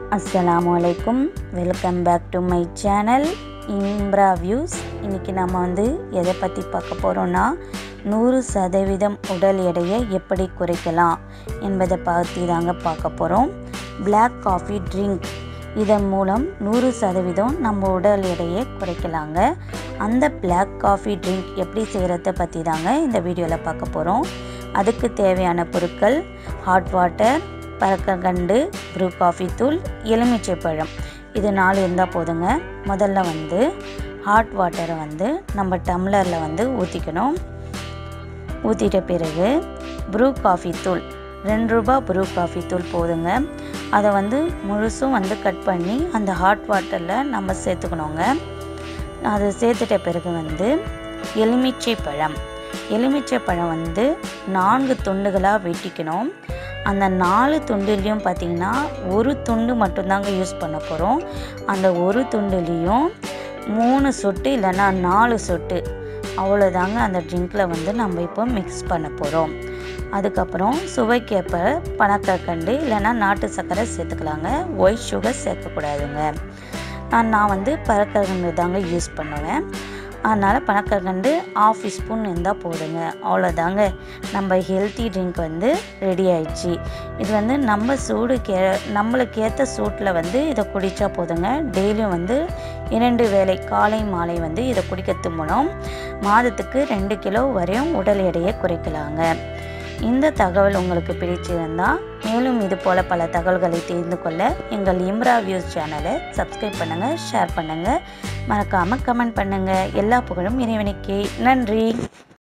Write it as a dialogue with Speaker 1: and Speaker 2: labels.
Speaker 1: அஸ்ஸலாமு அலைக்கும் welcome back to my channel Imra views இன்றைக்கி நம்ம வந்து எதை பற்றி பார்க்க போகிறோன்னா நூறு சதவீதம் உடல் எடையை எப்படி குறைக்கலாம் என்பதை பற்றி தாங்க பார்க்க போகிறோம் பிளாக் காஃபி ட்ரிங்க் இதன் மூலம் நூறு சதவீதம் நம்ம உடல் எடையை குறைக்கலாங்க அந்த பிளாக் காஃபி ட்ரிங்க் எப்படி செய்கிறத பற்றி தாங்க இந்த வீடியோவில் பார்க்க போகிறோம் அதுக்கு தேவையான பொருட்கள் ஹாட் வாட்டர் பறக்ககண்டு ப்ரூ காஃபி தூள் எலுமிச்சை பழம் இது நாலு இருந்தால் போதுங்க முதல்ல வந்து ஹாட் வாட்டரை வந்து நம்ம டம்ளரில் வந்து ஊற்றிக்கணும் ஊற்றிட்ட பிறகு ப்ரூ காஃபி தூள் ரெண்டு ரூபா ப்ரூ காஃபி தூள் போதுங்க அதை வந்து முழுசும் வந்து கட் பண்ணி அந்த ஹாட் வாட்டரில் நம்ம சேர்த்துக்கணுங்க அதை சேர்த்துட்ட பிறகு வந்து எலுமிச்சை பழம் எலுமிச்சை பழம் வந்து நான்கு துண்டுகளாக வெட்டிக்கணும் அந்த நாலு துண்டுலேயும் பார்த்திங்கன்னா ஒரு துண்டு மட்டும்தாங்க யூஸ் பண்ண போகிறோம் அந்த ஒரு துண்டுலேயும் மூணு சொட்டு இல்லைன்னா நாலு சொட்டு அவ்வளோதாங்க அந்த ட்ரிங்கில் வந்து நம்ம இப்போ மிக்ஸ் பண்ண போகிறோம் அதுக்கப்புறம் சுவைக்கேற்ப பனக்கற்கண்டு இல்லைன்னா நாட்டு சர்க்கரை சேர்த்துக்கலாங்க ஒயிட் சுகர் சேர்க்கக்கூடாதுங்க நான் வந்து பறக்கற்கண்டு தாங்க யூஸ் பண்ணுவேன் அதனால் பனக்கற்கண்டு ஆஃப் ஸ்பூன் இருந்தால் போதுங்க அவ்வளோதாங்க நம்ம ஹெல்த்தி ட்ரிங்க் வந்து ரெடி ஆயிடுச்சு இது வந்து நம்ம சூடு கே நம்மளுக்கு ஏற்ற சூட்டில் வந்து இதை குடித்தா போதுங்க டெய்லியும் வந்து இரண்டு வேளை காலை மாலை வந்து இதை குடிக்கிறது மூலம் மாதத்துக்கு ரெண்டு கிலோ வரையும் உடல் எடையை குறைக்கலாங்க இந்த தகவல் உங்களுக்கு பிடிச்சிருந்தால் மேலும் இது போல் பல தகவல்களை தெரிந்து கொள்ள எங்கள் இம்ரா வியூஸ் சேனலை சப்ஸ்கிரைப் பண்ணுங்கள் ஷேர் பண்ணுங்கள் மறக்காமல் கமெண்ட் பண்ணுங்கள் எல்லா புகழும் இறைவனுக்கே நன்றி